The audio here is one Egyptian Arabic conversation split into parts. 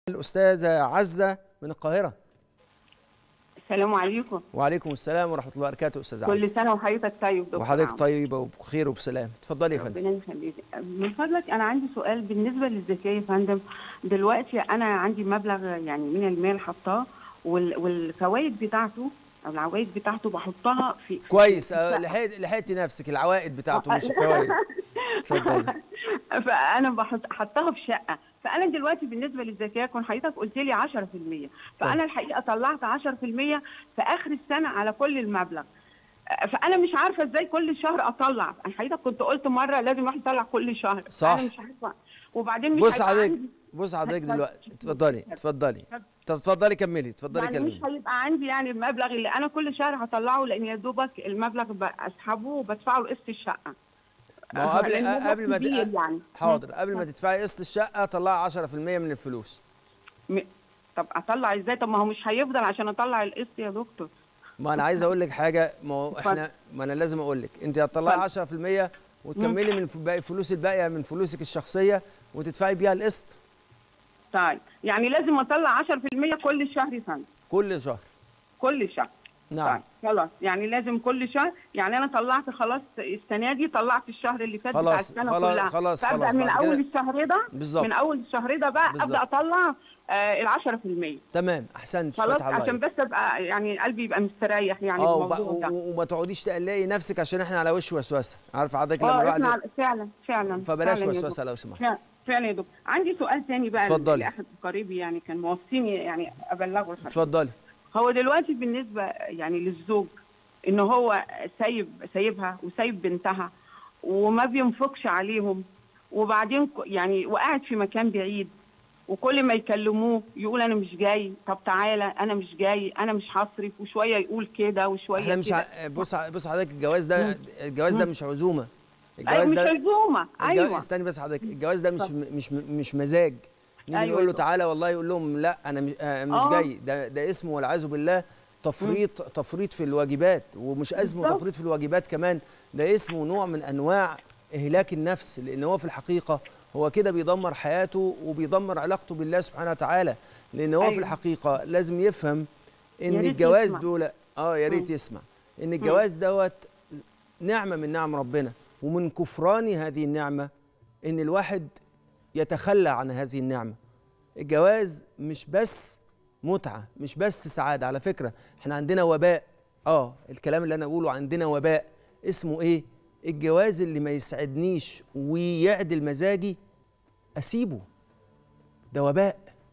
الاستاذه عزه من القاهره السلام عليكم وعليكم السلام ورحمه الله وبركاته استاذه عزه كل سنه وحضرتك طيب دكتور وحضرتك عمرو. طيبه وبخير وبسلام اتفضلي يا فندم ربنا يخليك من فضلك انا عندي سؤال بالنسبه للزكاه يا فندم دلوقتي انا عندي مبلغ يعني من المال حطاه وال- والفوائد بتاعته او العوائد بتاعته بحطها في كويس في- آه، لحقت لحقتي نفسك العوائد بتاعته مش الفوائد اتفضلي فانا بحط حطها في شقه فانا دلوقتي بالنسبه للزكاه كنت حضرتك قلت لي 10% فانا الحقيقه طلعت 10% في اخر السنه على كل المبلغ فانا مش عارفه ازاي كل شهر اطلع انا حضرتك كنت قلت مره لازم الواحد يطلع كل شهر صح. انا مش عارفه وبعدين مش بص هيبقى حضرتك عندي- بص حضرتك اتفضل. دلوقتي اتفضلي اتفضلي طب اتفضلي كملي اتفضلي يعني مش كملي هيبقى عندي يعني المبلغ اللي انا كل شهر هطلعه لان يا دوبك المبلغ بسحبه وبدفعه لقسط الشقه ما هو قبل لأن المبلغ قبل ما ت- كبير يعني حاضر قبل ما تدفعي قسط الشقه طلعي 10% من الفلوس م- طب اطلع ازاي طب ما هو مش هيفضل عشان اطلع القسط يا دكتور ما انا عايز اقول لك حاجه ما هو اتفضل. احنا ما انا لازم اقول لك انت هتطلعي 10% وتكملي من ف- باقي الفلوس الباقيه من فلوسك الشخصيه وتدفعي بيها القسط طيب يعني لازم اطلع 10% كل شهر يا فندم كل شهر كل شهر نعم طيب خلاص يعني لازم كل شهر يعني انا طلعت خلاص السنه دي طلعت الشهر اللي فات بتاع خلاص، السنه خلاص، كلها خلاص، فابدا خلاص، من بعد اول كده- الشهر ده بالظبط. من اول الشهر ده بقى بالظبط. ابدا اطلع آه ال 10% تمام احسنت خلاص فتح الله عشان عليك. بس ابقى يعني قلبي يبقى مستريح يعني اه وب- بالموضوع ده و- وما تقعديش تقلقي نفسك عشان احنا على وش وسوسه عارف حضرتك لما اه الواحد احنا على- فعلا فعلا فبلاش فعلا يا وسوسه دكتور. لو سمحت فعلا- فعلا يا دكتور عندي سؤال تاني بقى اتفضلي. لاحد قريبي يعني كان موصيني يعني ابلغه لحضرتك. اتفضلي هو دلوقتي بالنسبه يعني للزوج ان هو سايب سايبها وسايب بنتها وما بينفقش عليهم وبعدين ك- يعني وقاعد في مكان بعيد وكل ما يكلموه يقول انا مش جاي طب تعالى انا مش جاي انا مش هصرف وشويه يقول كده وشويه احنا مش كده ع... بص ع- بص حضرتك الجواز ده الجواز ده مش عزومه أيوة الجواز مش ده عزومه الجواز ايوه استني بس حضرتك الجواز ده مش اتفضل. مش مش مزاج نيجي أيوة نقول له يا تعالى والله يقول لهم لا انا مش, آه مش آه. جاي ده ده اسمه والعياذ بالله تفريط تفريط في الواجبات ومش اسمه بالظبط. تفريط في الواجبات كمان ده اسمه نوع من انواع اهلاك النفس لان هو في الحقيقه هو كده بيدمر حياته وبيدمر علاقته بالله سبحانه وتعالى لان هو في أيوة. الحقيقه لازم يفهم ان يا ريت الجواز يسمع. دول اه يا ريت مم. يسمع ان الجواز دوت نعمه من نعم ربنا ومن كفران هذه النعمه ان الواحد يتخلى عن هذه النعمه الجواز مش بس متعه مش بس سعاده على فكره احنا عندنا وباء اه الكلام اللي انا اقوله عندنا وباء اسمه ايه الجواز اللي ما يسعدنيش ويعدل مزاجي اسيبه ده وباء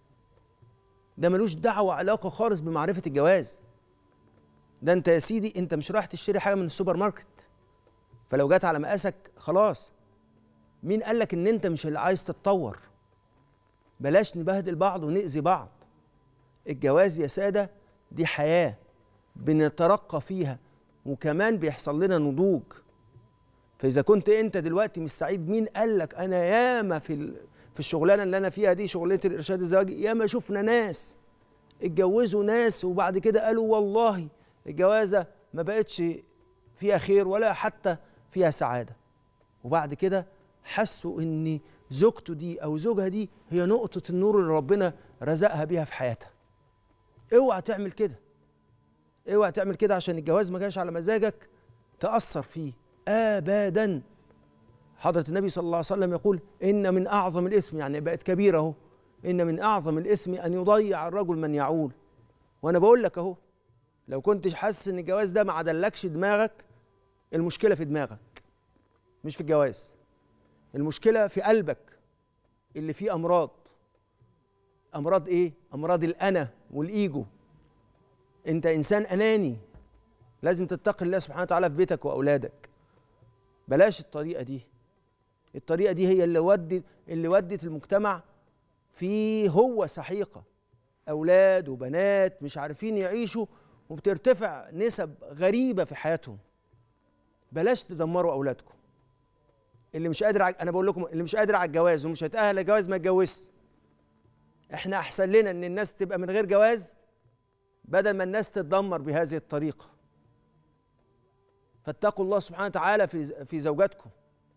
ده ملوش دعوه علاقه خالص بمعرفه الجواز ده انت يا سيدي انت مش رايح تشتري حاجه من السوبر ماركت فلو جت على مقاسك خلاص مين قال لك ان انت مش اللي عايز تتطور بلاش نبهدل بعض ونأذي بعض الجواز يا ساده دي حياه بنترقى فيها وكمان بيحصل لنا نضوج فاذا كنت انت دلوقتي مش سعيد مين قال لك انا ياما في ال- في الشغلانه اللي انا فيها دي شغلانه الارشاد الزواجي ياما شفنا ناس اتجوزوا ناس وبعد كده قالوا والله الجوازه ما بقتش فيها خير ولا حتى فيها سعاده وبعد كده حسوا ان زوجته دي او زوجها دي هي نقطه النور اللي ربنا رزقها بيها في حياتها اوعى تعمل كده اوعى تعمل كده عشان الجواز ما جاش على مزاجك تاثر فيه ابدا حضره النبي صلى الله عليه وسلم يقول ان من اعظم الاثم يعني بقت كبيره اهو ان من اعظم الاثم ان يضيع الرجل من يعول وانا بقول لك اهو لو كنتش حاسس ان الجواز ده ما عدلكش دماغك المشكله في دماغك مش في الجواز المشكله في قلبك اللي فيه امراض امراض ايه امراض الانا والايجو انت انسان اناني لازم تتقي الله سبحانه وتعالى في بيتك واولادك بلاش الطريقه دي الطريقه دي هي اللي ودت اللي ودت المجتمع في هو سحيقه اولاد وبنات مش عارفين يعيشوا وبترتفع نسب غريبه في حياتهم بلاش تدمروا اولادكم اللي مش قادر ع... انا بقول لكم اللي مش قادر على الجواز ومش هيتاهل للجواز ما يتجوزش احنا احسن لنا ان الناس تبقى من غير جواز بدل ما الناس تتدمر بهذه الطريقه فاتقوا الله سبحانه وتعالى في في زوجاتكم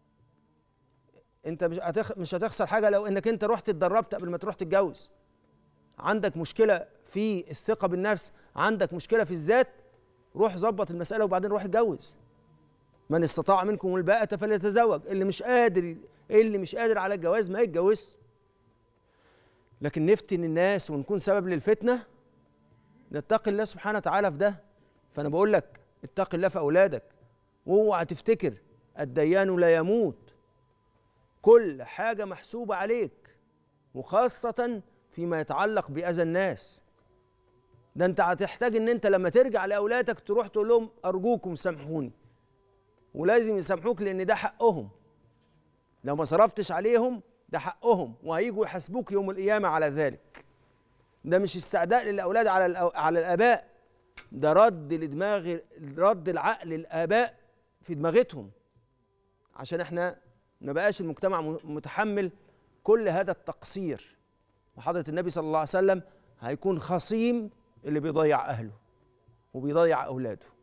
انت مش هتخ... مش هتخسر حاجه لو انك انت رحت اتدربت قبل ما تروح تتجوز عندك مشكله في الثقه بالنفس عندك مشكله في الذات روح ظبط المساله وبعدين روح اتجوز من استطاع منكم الباءة فليتزوج اللي مش قادر اللي مش قادر على الجواز ما يتجوزش لكن نفتن الناس ونكون سبب للفتنه نتقي الله سبحانه وتعالى في ده فانا بقول لك اتق الله في اولادك واوعى تفتكر الديان لا يموت كل حاجه محسوبه عليك وخاصه فيما يتعلق باذى الناس ده انت هتحتاج ان انت لما ترجع لاولادك تروح تقول لهم ارجوكم سامحوني ولازم يسامحوك لان ده حقهم لو ما صرفتش عليهم ده حقهم وهيجوا يحاسبوك يوم القيامه على ذلك ده مش استعداء للاولاد على الأو- على الاباء ده رد لدماغ رد العقل الاباء في دماغتهم عشان احنا ما بقاش المجتمع م- متحمل كل هذا التقصير وحضره النبي صلى الله عليه وسلم هيكون خصيم اللي بيضيع اهله وبيضيع اولاده